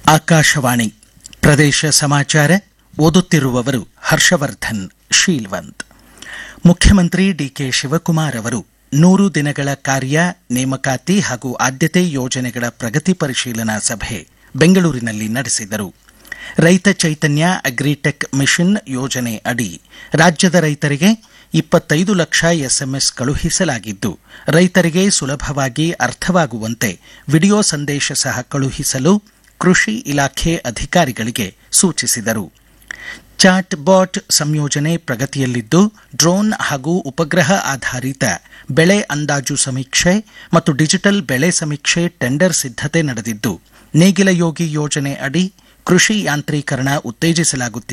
ಆಕಾಶವಾಣಿ ಪ್ರದೇಶ ಸಮಾಚಾರ ಓದುತ್ತಿರುವವರು ಹರ್ಷವರ್ಧನ್ ಶೀಲ್ವಂತ್ ಮುಖ್ಯಮಂತ್ರಿ ಡಿಕೆ ಶಿವಕುಮಾರ್ ಅವರು ನೂರು ದಿನಗಳ ಕಾರ್ಯ ನೇಮಕಾತಿ ಹಾಗೂ ಆದ್ಯತೆ ಯೋಜನೆಗಳ ಪ್ರಗತಿ ಪರಿಶೀಲನಾ ಸಭೆ ಬೆಂಗಳೂರಿನಲ್ಲಿ ನಡೆಸಿದರು ರೈತ ಚೈತನ್ಯ ಅಗ್ರಿಟೆಕ್ ಮಿಷನ್ ಯೋಜನೆ ಅಡಿ ರಾಜ್ಯದ ರೈತರಿಗೆ ಇಪ್ಪತ್ತೈದು ಲಕ್ಷ ಎಸ್ಎಂಎಸ್ ಕಳುಹಿಸಲಾಗಿದ್ದು ರೈತರಿಗೆ ಸುಲಭವಾಗಿ ಅರ್ಥವಾಗುವಂತೆ ವಿಡಿಯೋ ಸಂದೇಶ ಸಹ ಕಳುಹಿಸಲು ಕೃಷಿ ಇಲಾಖೆ ಅಧಿಕಾರಿಗಳಿಗೆ ಸೂಚಿಸಿದರು ಚಾಟ್ ಬಾಟ್ ಸಂಯೋಜನೆ ಪ್ರಗತಿಯಲ್ಲಿದ್ದು ಡ್ರೋನ್ ಹಾಗೂ ಉಪಗ್ರಹ ಆಧಾರಿತ ಬೆಳೆ ಅಂದಾಜು ಸಮೀಕ್ಷೆ ಮತ್ತು ಡಿಜಿಟಲ್ ಬೆಳೆ ಸಮೀಕ್ಷೆ ಟೆಂಡರ್ ಸಿದ್ಧತೆ ನಡೆದಿದ್ದು ನೇಗಿಲ ಯೋಗಿ ಯೋಜನೆ ಅಡಿ ಕೃಷಿ ಯಾಂತ್ರೀಕರಣ ಉತ್ತೇಜಿಸಲಾಗುತ್ತಿದೆ